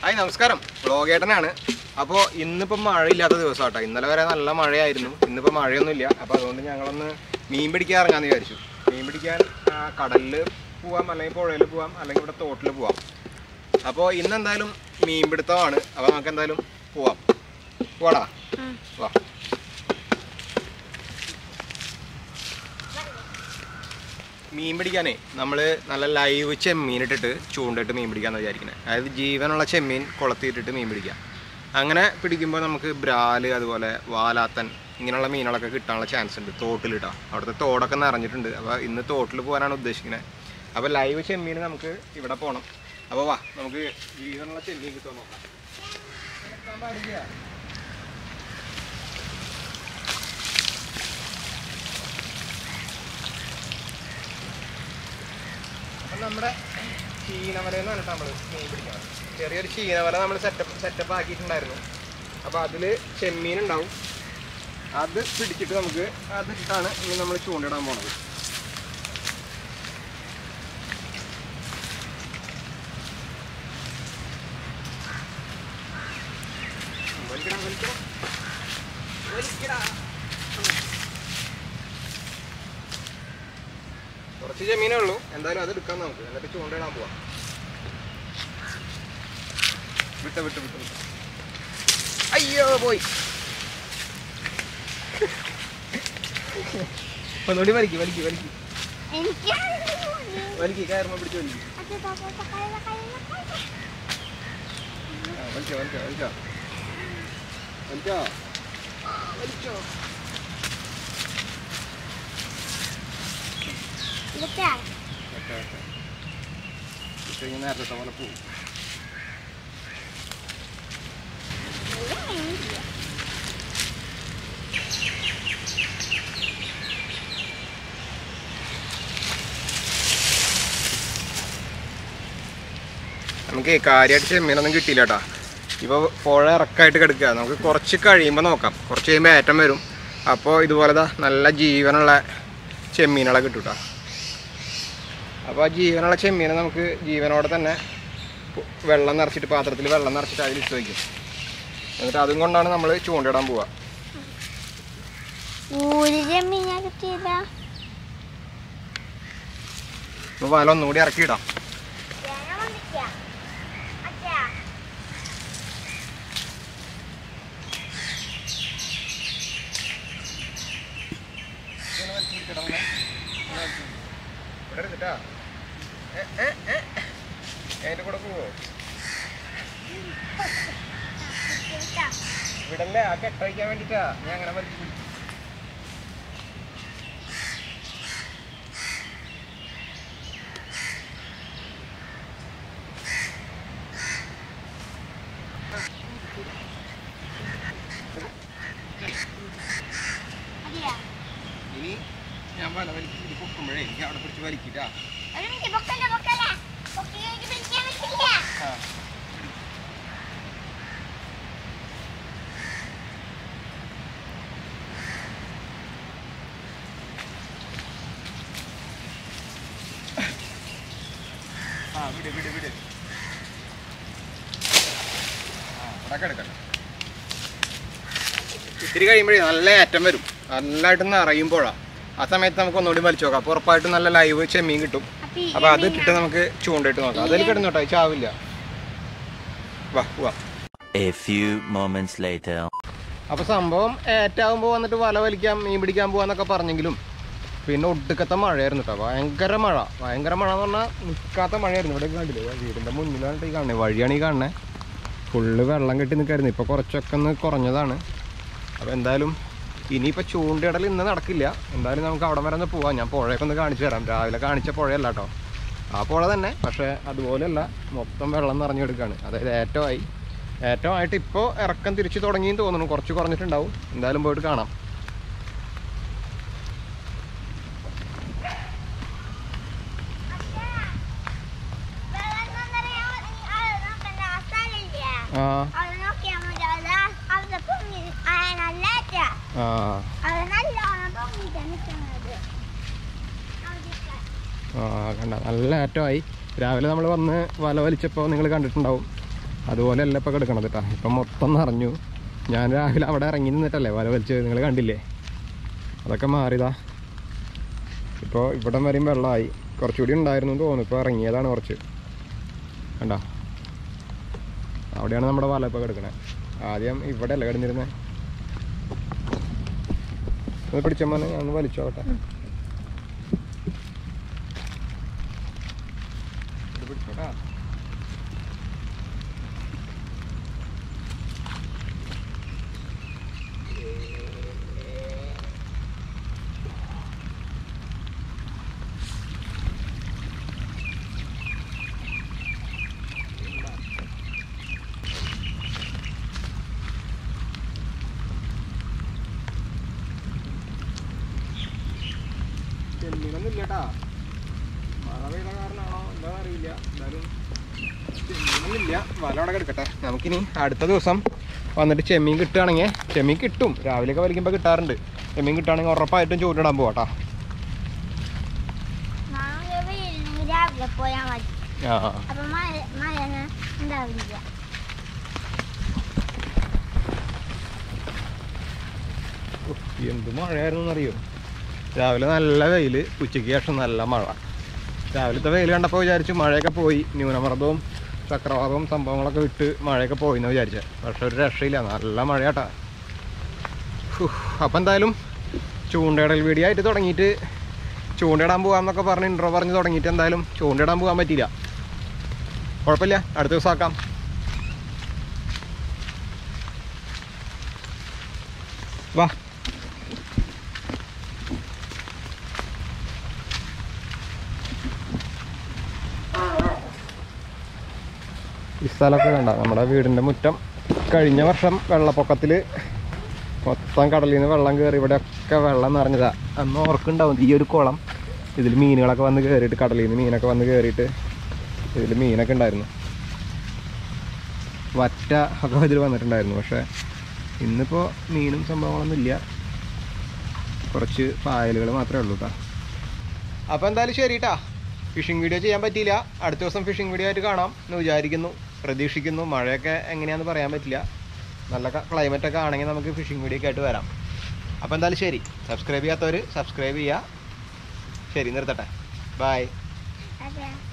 Hi നമസ്കാരം വ്ളോഗേട്ടനാണ് അപ്പോൾ ഇന്നിപ്പോൾ മഴയില്ലാത്ത ദിവസം കേട്ടോ ഇന്നലെ വരെ നല്ല മഴയായിരുന്നു ഇന്നിപ്പോൾ മഴയൊന്നുമില്ല അപ്പോൾ അതുകൊണ്ട് ഞങ്ങളൊന്ന് മീൻ പിടിക്കാൻ ഇറങ്ങാമെന്ന് വിചാരിച്ചു മീൻ പിടിക്കാൻ ആ, കടലിൽ പോവാം അല്ലെങ്കിൽ പുഴയിൽ പോവാം അല്ലെങ്കിൽ ഇവിടെ തോട്ടിൽ പോവാം അപ്പോൾ ഇന്ന് എന്തായാലും മീൻ പിടുത്തമാണ് അപ്പോൾ നമുക്ക് എന്തായാലും പോവാം പോവാടാ വാ മീൻ പിടിക്കാനേ നമ്മൾ നല്ല ലൈവ് ചെമ്മീൻ ഇട്ടിട്ട് ചൂണ്ടിട്ട് മീൻ പിടിക്കാന്ന് വിചാരിക്കുന്നത് അതായത് ജീവനുള്ള ചെമ്മീൻ കൊളത്തിയിട്ടിട്ട് മീൻ പിടിക്കാം അങ്ങനെ പിടിക്കുമ്പോൾ നമുക്ക് ബ്രാല് അതുപോലെ വാലാത്തൻ ഇങ്ങനെയുള്ള മീനുകളൊക്കെ കിട്ടാനുള്ള ചാൻസ് ഉണ്ട് തോട്ടിലിട്ടാ അവിടുത്തെ തോടൊക്കെ നിറഞ്ഞിട്ടുണ്ട് അപ്പോൾ ഇന്ന് തോട്ടിൽ പോകാനാണ് ഉദ്ദേശിക്കുന്നത് അപ്പോൾ ലൈവ് ചെമ്മീൻ നമുക്ക് ഇവിടെ പോകണം അപ്പോൾ വാ നമുക്ക് ജീവനുള്ള ചെമ്മീൻ കിട്ടുമോ നോക്കാം എടുക്കാൻ പാടില്ല. അപ്പം നമ്മുടെ ചീനവലയിൽ നിന്നാണ് നമ്മൾ മീൻ പിടിക്കുന്നത് ചെറിയൊരു ചീനവല നമ്മൾ സെറ്റപ്പ് സെറ്റപ്പ് ആക്കിയിട്ടുണ്ടായിരുന്നു അപ്പോൾ അതിൽ ചെമ്മീൻ ഉണ്ടാവും അത് പിടിച്ചിട്ട് നമുക്ക് അതിട്ടാണ് ഇനി നമ്മൾ ചൂണ്ടിടാൻ പോണത് വലിക്കടാ, വലിക്കടാ. വലിക്കടാ. കുറച്ച് ചെമ്മീനേ ഉള്ളൂ എന്തായാലും അത് എടുക്കാം നമുക്ക് എന്നിട്ട് ചൂണ്ടിടാൻ പോവാം വിട്ട വിട്ട് വിട്ട് വിട്ട് അയ്യോ പോയി ഒന്നുകൂടി വലിക്ക് വലിക്ക് വലിക്ക് എനിക്ക് വലിക്ക് കയറുമ്പോ പിടിച്ച് വലിക്ക് ആ, വലിച്ചോ വലിച്ചോ വലിച്ചോ വലിച്ചോ വലിച്ചോ ഇതൊക്കെ ഓക്കെ ഓക്കെ ഇട്ട് കഴിഞ്ഞാൽ നേരത്തെ പോലെ പോവും നമുക്ക് കാര്യമായിട്ട് ചെമ്മീനൊന്നും കിട്ടിയില്ല കേട്ടോ ഇപ്പോൾ പുഴ ഇറക്കായിട്ട് കിടക്കുക നമുക്ക് കുറച്ച് കഴിയുമ്പോൾ നോക്കാം കുറച്ച് കഴിയുമ്പോൾ ഏറ്റം വരും അപ്പോൾ ഇതുപോലെ ദാ നല്ല ജീവനുള്ള ചെമ്മീനുകളെ കിട്ടും കേട്ടോ അപ്പോൾ ആ ജീവനുള്ള ചെമ്മീനെ നമുക്ക് ജീവനോടെ തന്നെ പു- വെള്ളം നിറച്ചിട്ട് പാത്രത്തിൽ വെള്ളം നിറച്ചിട്ട് അതിൽ ഇട്ട് വയ്ക്കും എന്നിട്ട് അതും കൊണ്ടാണ് നമ്മൾ ചൂണ്ടിടാൻ പോവുക ഒരു ചെമ്മീനാ കിട്ടിയില്ല അപ്പോൾ വല ഒന്നുകൂടി ഇറക്കിയിടാം ഇവിടെ എടുത്തിട്ടാ അതിൻ്റെ കൂടെ പോവോ വിടല്ലേ ആ കെട്ടഴിക്കാൻ വേണ്ടിട്ടാ ഞാൻ അങ്ങനെ വലിച്ചു പിടിക്കും ഇനി ഞാൻ വല വലിച്ച് ഇത് പൊക്കുമ്പോഴേ എനിക്ക് അവിടെ പിടിച്ച് വലിക്കിട്ടാ ആ ആ വിട് വിട് വിട് ആ ഇവിടെ കിടക്കട്ടെ ഇത്തിരി കഴിയുമ്പോഴേ നല്ല ഏറ്റം വരും നല്ലതായിട്ട് നിറയുമ്പോഴാണ് ആ സമയത്ത് നമുക്ക് ഒന്നുകൂടി വലിച്ചു നോക്കാം അപ്പോൾ ഉറപ്പായിട്ടും നല്ല ലൈവ് ചെമ്മീൻ കിട്ടും അപ്പോൾ അത് ഇട്ടിട്ട് നമുക്ക് ചൂണ്ടിട്ട് നോക്കാം അതിൽ കിടന്നോട്ടെ അത് ചാവില്ല വാ പോവാ A few moments later. അപ്പോൾ സംഭവം ഏറ്റാവുമ്പോൾ വന്നിട്ട് വല വലിക്കാം മീൻ പിടിക്കാൻ പോവാന്നൊക്കെ പറഞ്ഞെങ്കിലും പിന്നെ ഒടുക്കത്തെ മഴയായിരുന്നു കേട്ടോ ഭയങ്കര മഴ ഭയങ്കര മഴ എന്ന് പറഞ്ഞാൽ നിൽക്കാത്ത മഴയായിരുന്നു ഇവിടെ കണ്ടില്ലേ ദാ വീടിൻ്റെ മുന്നിലാണ് ഈ കാണുന്നത് വഴിയാണ് ഈ കാണുന്നത് ഫുള്ള് വെള്ളം കെട്ടി നിൽക്കായിരുന്നു ഇപ്പോൾ കുറച്ചൊക്കെ ഒന്ന് കുറഞ്ഞതാണ് അപ്പോൾ എന്തായാലും ഇനിയിപ്പോൾ ചൂണ്ടിടൽ ഇന്ന് നടക്കില്ല എന്തായാലും നമുക്ക് അവിടെ വരെ ഒന്ന് പോവാം ഞാൻ പുഴയൊക്കെ ഒന്ന് കാണിച്ചു തരാം രാവിലെ കാണിച്ച പുഴയല്ല കേട്ടോ ആ പുഴ തന്നെ പക്ഷേ അതുപോലെയല്ല മൊത്തം വെള്ളം നിറഞ്ഞു കിടക്കുകയാണ് അതായത് ഏറ്റമായി ഏറ്റമായിട്ട് ഇപ്പോൾ ഇറക്കം തിരിച്ചു തുടങ്ങിയെന്ന് തോന്നുന്നു കുറച്ച് കുറഞ്ഞിട്ടുണ്ടാവും എന്തായാലും പോയിട്ട് കാണാം ആ അവിടെ നോക്കിയാൽ മതി അവിടെ അവിടെ പൊങ്ങി നല്ല ആ അവിടെ നല്ലോണം പൊങ്ങിട്ട് നിൽക്കുന്നത് അവിടെ ആ കണ്ട നല്ല ഏറ്റമായി രാവിലെ നമ്മൾ വന്ന് വല വലിച്ചപ്പോൾ നിങ്ങൾ കണ്ടിട്ടുണ്ടാവും അതുപോലെയല്ല ഇപ്പോൾ കിടക്കണത് കേട്ടോ ഇപ്പം മൊത്തം നിറഞ്ഞു ഞാൻ രാവിലെ അവിടെ ഇറങ്ങി നിന്നിട്ടല്ലേ വല വലിച്ചത് നിങ്ങൾ കണ്ടില്ലേ അതൊക്കെ മാറിയതാ ഇപ്പോൾ ഇവിടം വരെയും വെള്ളമായി കുറച്ചുകൂടി ഉണ്ടായിരുന്നു എന്ന് തോന്നുന്നു ഇപ്പോൾ ഇറങ്ങിയതാണ് കുറച്ച് കണ്ടോ അവിടെയാണ് നമ്മുടെ വല ഇപ്പോൾ കിടക്കണേ ആദ്യം ഇവിടെ അല്ലേ കിടന്നിരുന്നത് ഒന്ന് പിടിച്ചമ്മ ഞാൻ ഒന്ന് വലിച്ചോട്ടെ ഇത് പിടിച്ചോട്ടാ ചെമ്മീനൊന്നും ഇല്ലട്ടാ മഴ പെയ്ത കാരണമാണോ എന്താ അറിയില്ല എന്തായാലും ചെമ്മീനൊന്നും ഇല്ല വല അവിടെ കിടക്കട്ടെ നമുക്കിനി അടുത്ത ദിവസം വന്നിട്ട് ചെമ്മീൻ കിട്ടുകയാണെങ്കിൽ ചെമ്മീൻ കിട്ടും രാവിലെയൊക്കെ വലിക്കുമ്പോൾ കിട്ടാറുണ്ട് ചെമ്മീൻ കിട്ടുകയാണെങ്കിൽ ഉറപ്പായിട്ടും ചൂണ്ടിടാൻ പോവാട്ടാ നാളെ വീട്ടിൽ രാവിലെ പോയാൽ മതി ആ അപ്പൊ മഴ മഴ ഉണ്ടാവില്ല ഉഫ്, എന്ത് മഴയായിരുന്നു എന്നറിയോ രാവിലെ നല്ല വെയിൽ ഉച്ചയ്ക്ക് ശേഷം നല്ല മഴ രാവിലത്തെ വെയിൽ കണ്ടപ്പോൾ വിചാരിച്ചു മഴയൊക്കെ പോയി ന്യൂനമർദ്ദവും ചക്രവാതവും സംഭവങ്ങളൊക്കെ വിട്ട് മഴയൊക്കെ പോയി എന്ന് വിചാരിച്ചത് പക്ഷെ ഒരു രക്ഷയില്ല നല്ല മഴയാട്ടാ അപ്പം എന്തായാലും ചൂണ്ടയിടൽ വീഡിയോ ആയിട്ട് തുടങ്ങിയിട്ട് ചൂണ്ടയിടാൻ പോകാമെന്നൊക്കെ പറഞ്ഞ് ഇൻട്രോ പറഞ്ഞ് തുടങ്ങിയിട്ട് എന്തായാലും ചൂണ്ടയിടാൻ പോകാൻ പറ്റിയില്ല കുഴപ്പമില്ല അടുത്ത ദിവസം ആക്കാം വാ ഈ സ്ഥലമൊക്കെ കണ്ട നമ്മുടെ വീടിൻ്റെ മുറ്റം കഴിഞ്ഞ വർഷം വെള്ളപ്പൊക്കത്തിൽ മൊത്തം കടലിൽ നിന്ന് വെള്ളം കയറി ഇവിടെയൊക്കെ വെള്ളം നിറഞ്ഞതാ അന്ന് ഓർക്കുണ്ടാവും ഈ ഒരു കുളം ഇതിൽ മീനുകളൊക്കെ വന്ന് കയറിയിട്ട് കടലിൽ നിന്ന് മീനൊക്കെ വന്ന് കയറിയിട്ട് ഇതിൽ മീനൊക്കെ ഉണ്ടായിരുന്നു വറ്റ ഒക്കെ ഇതിൽ വന്നിട്ടുണ്ടായിരുന്നു പക്ഷേ ഇന്നിപ്പോൾ മീനും സംഭവങ്ങളൊന്നും ഇല്ല കുറച്ച് പായലുകൾ മാത്രമേ ഉള്ളൂ കേട്ടോ അപ്പോൾ എന്തായാലും ശരി കേട്ടാ ഫിഷിംഗ് വീഡിയോ ചെയ്യാൻ പറ്റിയില്ല അടുത്ത ദിവസം ഫിഷിംഗ് വീഡിയോ ആയിട്ട് കാണാം എന്ന് വിചാരിക്കുന്നു പ്രതീക്ഷിക്കുന്നു മഴയൊക്കെ എങ്ങനെയാണെന്ന് പറയാൻ പറ്റില്ല നല്ല ക്ലൈമറ്റ് ഒക്കെ ആണെങ്കിൽ നമുക്ക് ഫിഷിംഗ് വീഡിയോ ഒക്കെ ആയിട്ട് വരാം അപ്പോൾ എന്തായാലും ശരി സബ്സ്ക്രൈബ് ചെയ്യാത്തവർ സബ്സ്ക്രൈബ് ചെയ്യുക ശരി നിർത്തട്ടെ ബൈ അതെ